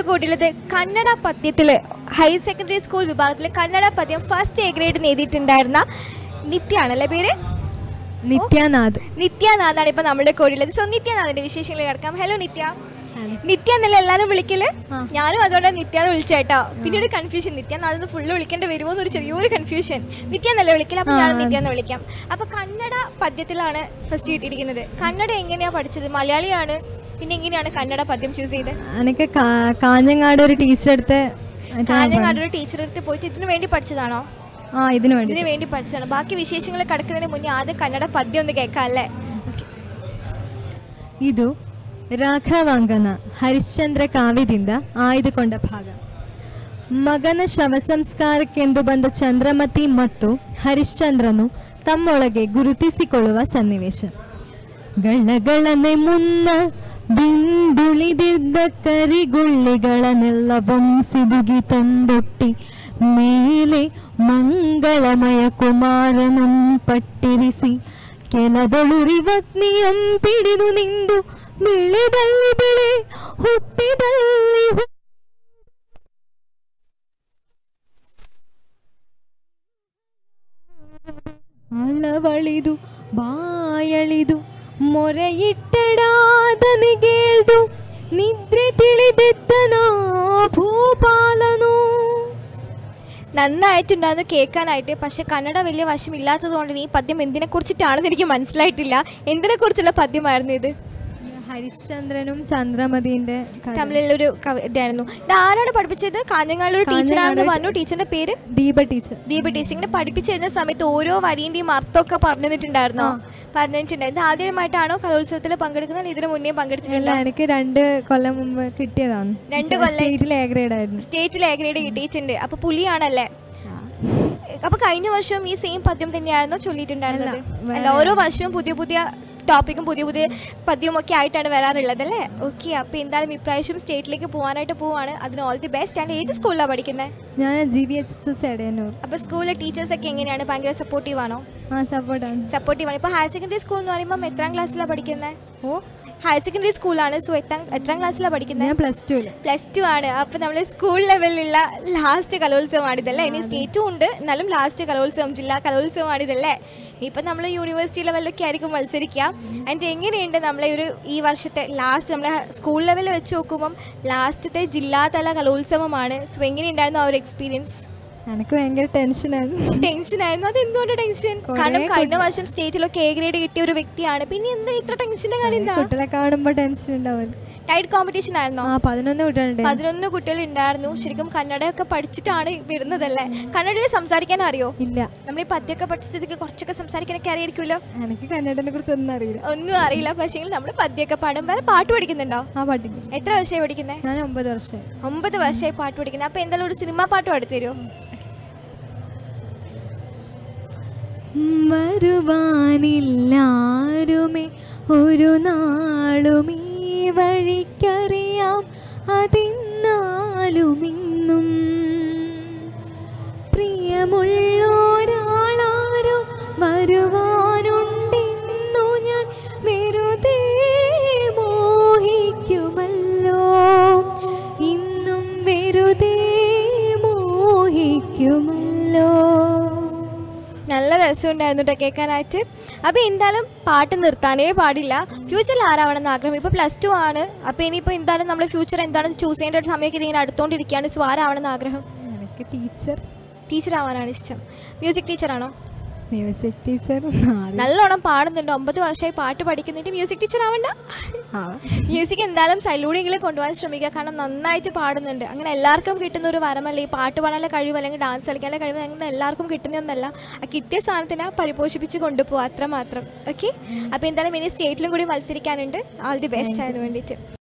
നമ്മുടെ കൂടെയുള്ളത് കന്നഡ പദ്യത്തിൽ ഹയർ സെക്കൻഡറി സ്കൂൾ വിഭാഗത്തിൽ കന്നഡ പദ്യം ഫസ്റ്റ് എ ഗ്രേഡ് നേടിയിട്ടുണ്ടായിരുന്ന നിത്യാണല്ലേ പേര് നിത്യാനാഥ് നിത്യാനാഥാണ് ഇപ്പൊ നമ്മുടെ കൂടെയുള്ളത് സോ നിത്യാനാഥിന്റെ വിശേഷങ്ങൾ കിടക്കാം ഹലോ നിത്യ നിത്യ എന്നല്ല എല്ലാരും വിളിക്കല് ആ. ഞാനും അതുകൊണ്ട് നിത്യാന്ന് വിളിച്ചേട്ടോ പിന്നെ ഒരു കൺഫ്യൂഷൻ നിത്യാനാഥ് ഫുള്ള് വിളിക്കേണ്ടി വരുമോ എന്നൊരു ചെറിയൊരു കൺഫ്യൂഷൻ നിത്യ എന്നല്ല വിളിക്കല് അപ്പൊ ഞാൻ ആ. നിത്യാന്ന് വിളിക്കാം അപ്പൊ കന്നഡ പദ്യത്തിലാണ് ഫസ്റ്റ് കിട്ടിയിരിക്കുന്നത് കന്നഡ എങ്ങനെയാ പഠിച്ചത് മലയാളിയാണ് പിന്നെ എങ്ങനെയാണ് കന്നഡ പദ്യം ചൂസ് ചെയ്തത് എനിക്ക് കാ- കാഞ്ഞങ്ങാട് ഒരു ടീച്ചർ അടുത്ത് കാഞ്ഞങ്ങാട് ഒരു ടീച്ചർ അടുത്ത് പോയിട്ട് ഇതിനു വേണ്ടി പഠിച്ചതാണോ ആ ഇതിനു വേണ്ടി ഇതിനു വേണ്ടി പഠിച്ചതാണ് ബാക്കി വിശേഷങ്ങൾ കിടക്കുന്നതിന് മുന്നേ ആദ്യം കന്നഡ പദ്യം ഒന്ന് കേൾക്കാം അല്ലേ ಇದು ರಾಘವಾಂಗನ ಹರಿಶ್ಚಂದ್ರ ಕಾವ್ಯದಿಂದ ಆಯ್ದುಕೊಂಡ ಭಾಗ ಮಗನ ಶವ ಸಂಸ್ಕಾರಕ್ಕೆಂದು ಬಂದ ಚಂದ್ರಮತಿ ಮತ್ತು ಹರಿಶ್ಚಂದ್ರನು ತಮ್ಮೊಳಗೆ ಗುರುತಿಸಿಕೊಳ್ಳುವ ಸನ್ನಿವೇಶ ಗಳಗಳನೆ ಮುನ್ನ ಬಿಂದುಳಿದಿದ್ದ ಕರಿಗುಳ್ಳಿಗಳನ್ನೆಲ್ಲ ಬಂಸಿದುಗಿ ತಂದೊಟ್ಟಿ ಮೇಲೆ ಮಂಗಳಮಯ ಕುಮಾರನಂ ಪಟ್ಟಿರಿಸಿ ಕೆಲದೊಳುರಿವಗ್ನಿಯಂ ಪಿಡಿದು ನಿಂದು ಬೆಳೆದಲ್ಲಿ ಬೆಳೆ ಹುಟ್ಟಿದಲ್ಲಿ ಹು- ಅಳವಳಿದು ಬಾಯಳಿದು ಮೊರೆಯಿಟ್ಟಡಾದನಿಗೇಳ್ದು ನಿದ್ರೆ ತಿಳಿದೆದ್ದನ ಭೂಪಾಲನು നന്നായിട്ടുണ്ടായിരുന്നു കേൾക്കാനായിട്ട് പക്ഷെ കന്നഡ വലിയ വശമില്ലാത്തത് കൊണ്ട് ഈ പദ്യം എന്തിനെ കുറിച്ചിട്ടാണെന്ന് എനിക്ക് മനസ്സിലായിട്ടില്ല എന്തിനെ കുറിച്ചുള്ള പദ്യമായിരുന്നു ഇത് ഹരിശ്ചന്ദ്രനും ചന്ദ്രമതിന്റെ കഥ. തമിഴിലൊരു കവി- ഇതായിരുന്നു ഇത് ആരാണ് പഠിപ്പിച്ചത് കാഞ്ഞങ്ങാടിലൊരു ടീച്ചറാണെന്ന് പറഞ്ഞു ടീച്ചറിന്റെ പേര് ദീപ ടീച്ചർ ദീപ ടീച്ചർ ഇങ്ങനെ പഠിപ്പിച്ചിരുന്ന സമയത്ത് ഓരോ വരിന്റെയും അർത്ഥമൊക്കെ പറഞ്ഞു തന്നിട്ടുണ്ടായിരുന്നോ പറഞ്ഞിട്ടുണ്ടായിരുന്നു ഇത് ആദ്യമായിട്ടാണോ കലോത്സവത്തിൽ പങ്കെടുക്കുന്നത് ഇതിനു മുന്നേ പങ്കെടുത്തിട്ടില്ല അല്ല എനിക്ക് രണ്ട് കൊല്ലം മുമ്പ് കിട്ടിയതാണ് രണ്ട് കൊല്ലം- സ്റ്റേറ്റിൽ എ ഗ്രേഡ് ആയിരുന്നു സ്റ്റേറ്റിൽ എ ഗ്രേഡ് കിട്ടിയിട്ടുണ്ട് അപ്പൊ പുലിയാണല്ലേ അപ്പൊ കഴിഞ്ഞ വർഷവും ഈ സെയിം പദ്യം തന്നെയായിരുന്നോ ചൊല്ലിയിട്ടുണ്ടായിരുന്നത് അല്ല, അല്ല ഓരോ വർഷവും പുതിയ പുതിയ ടോപ്പിക്കും പുതിയ പുതിയ പദ്യവും ഒക്കെ ആയിട്ടാണ് വരാറുള്ളത് അല്ലേ ഓക്കെ അപ്പൊ എന്തായാലും ഇപ്രാവശ്യം സ്റ്റേറ്റിലേക്ക് പോകാനായിട്ട് പോവാണ് അതിന് ഓൾ ദി ബെസ്റ്റ് ആൻഡ് ഏത് സ്കൂളിലാണ് പഠിക്കുന്നത് ഞാൻ G V H S S Edayannur അപ്പൊ സ്കൂളിലെ ടീച്ചേഴ്സ് ഒക്കെ എങ്ങനെയാണ് ഭയങ്കര സപ്പോർട്ടീവ് ആണോ ആ സപ്പോർട്ടാണ് സപ്പോർട്ടീവ് ആണ് ഇപ്പൊ ഹയർ സെക്കൻഡറി സ്കൂൾ എന്ന് പറയുമ്പോൾ എത്രാം ക്ലാസ്സിലാണ് പഠിക്കുന്നത് ഓ ഹയർ സെക്കൻഡറി സ്കൂളാണ് സോ എത്രാം എത്രാം ക്ലാസ്സിലാണ് പഠിക്കുന്നത് ഞാൻ പ്ലസ് ടുവിൽ പ്ലസ് ടു ആണ് അപ്പൊ നമ്മൾ സ്കൂൾ ലെവലിലുള്ള ലാസ്റ്റ് കലോത്സവമാണ് ഇതല്ലേ ഇനി സ്റ്റേറ്റും ഉണ്ട് എന്നാലും ലാസ്റ്റ് കലോത്സവം ജില്ലാ കലോത്സവമാണ് ഇതല്ലേ ഇപ്പം നമ്മൾ യൂണിവേഴ്സിറ്റി ലെവലിലൊക്കെ ആയിരിക്കും മത്സരിക്കുക അതിൻ്റെ എങ്ങനെയുണ്ട് നമ്മളെ ഒരു ഈ വർഷത്തെ ലാസ്റ്റ് നമ്മളെ സ്കൂൾ ലെവലിൽ വെച്ച് നോക്കുമ്പം ലാസ്റ്റത്തെ ജില്ലാതല കലോത്സവമാണ് സോ എങ്ങനെയുണ്ടായിരുന്നു ആ ഒരു എക്സ്പീരിയൻസ് എനിക്ക് ഭയങ്കര ടെൻഷനായിരുന്നു ടെൻഷൻ ആയിരുന്നു അത് എന്തുകൊണ്ട് ടെൻഷൻ കുറേ കാരണം കഴിഞ്ഞ കുട്ടി- വർഷം സ്റ്റേറ്റിലൊക്കെ എ ഗ്രേഡ് കിട്ടിയ ഒരു വ്യക്തിയാണ് പിന്നെ എന്താ ഇത്ര ടെൻഷന്റെ കാര്യം എന്താ കുട്ടികളെ കാണുമ്പോൾ ടെൻഷൻ ഉണ്ടാവില്ല ടൈറ്റ് കോമ്പറ്റീഷൻ ആയിരുന്നോ ആ പതിനൊന്ന് കുട്ടികളുണ്ട് പതിനൊന്ന് കുട്ടികൾ ഉണ്ടായിരുന്നു ശരിക്കും കന്നഡയൊക്കെ പഠിച്ചിട്ടാണ് വരുന്നതല്ലേ കന്നഡയിൽ സംസാരിക്കാൻ അറിയോ ഇല്ല നമ്മൾ ഈ പദ്യമൊക്കെ പഠിച്ച സ്ഥിതിക്ക് കുറച്ചൊക്കെ സംസാരിക്കാനൊക്കെ അറിയായിരിക്കുമല്ലോ എനിക്ക് കന്നഡനെ കുറിച്ച് ഒന്നും അറിയില്ല ഒന്നും അറിയില്ല പക്ഷേ നമ്മൾ പദ്യമൊക്കെ പാടും വേറെ പാട്ട് പഠിക്കുന്നുണ്ടോ ആ പഠിക്കും എത്ര വർഷമായി പഠിക്കുന്നത് ഞാൻ ഒമ്പത് വർഷമായി ഒമ്പത് വർഷമായി പാട്ട് പഠിക്കുന്നത് അപ്പോൾ എന്തായാലും ഒരു സിനിമാ പാട്ട് പാടിച്ചു തരുമോ വരുവാനില്ലാരുമേ ഒരു നാളും ഈ വഴിക്കറിയാം അതിന്നാലും ഇന്നും പ്രിയമുള്ളൊരാളാരോ വരുവാനുണ്ടെന്നു ഞാൻ വെറുതെ മോഹിക്കുമല്ലോ ഇന്നും വെറുതെ മോഹിക്കുമല്ലോ നല്ല രസമുണ്ടായിരുന്നു കേട്ടോ കേൾക്കാനായിട്ട് അപ്പോൾ എന്തായാലും പാട്ട് നിർത്താനേ പാടില്ല ഫ്യൂച്ചറിൽ ആരാവണമെന്ന് ആഗ്രഹം ഇപ്പോൾ പ്ലസ് ടു ആണ് അപ്പോൾ ഇനിയിപ്പോൾ എന്താണ് നമ്മൾ ഫ്യൂച്ചർ എന്താണെന്ന് ചൂസ് ചെയ്യേണ്ട ഒരു സമയമൊക്കെ ഇങ്ങനെ അടുത്തോണ്ടിരിക്കുകയാണ് സോ ആരാവണമെന്ന് ആഗ്രഹം എനിക്ക് ടീച്ചർ ടീച്ചർ ആവാനാണ് ഇഷ്ടം മ്യൂസിക് ടീച്ചറാണോ മ്യൂസിക് ടീച്ചർ നല്ലോണം പാടുന്നുണ്ട് ഒമ്പത് വർഷമായി പാട്ട് പഠിക്കുന്നുണ്ട് മ്യൂസിക് ടീച്ചർ ആവണ്ട മ്യൂസിക് എന്തായാലും സൈലൂടെങ്കിലും കൊണ്ടുപോകാൻ ശ്രമിക്കുക കാരണം നന്നായിട്ട് പാടുന്നുണ്ട് അങ്ങനെ എല്ലാവർക്കും കിട്ടുന്ന ഒരു വരമല്ല ഈ പാട്ട് പാടാനുള്ള കഴിവ് അല്ലെങ്കിൽ ഡാൻസ് കളിക്കാനുള്ള കഴിവ് അങ്ങനെ എല്ലാവർക്കും കിട്ടുന്നൊന്നല്ല ആ കിട്ടിയ സാധനത്തിനെ പരിപോഷിപ്പിച്ച് കൊണ്ടുപോകുക അത്രമാത്രം ഓക്കെ അപ്പോൾ എന്തായാലും ഇനി സ്റ്റേറ്റിലും കൂടി മത്സരിക്കാനുണ്ട് ആൾ ദി ബെസ്റ്റ് അതിന് വേണ്ടിയിട്ട്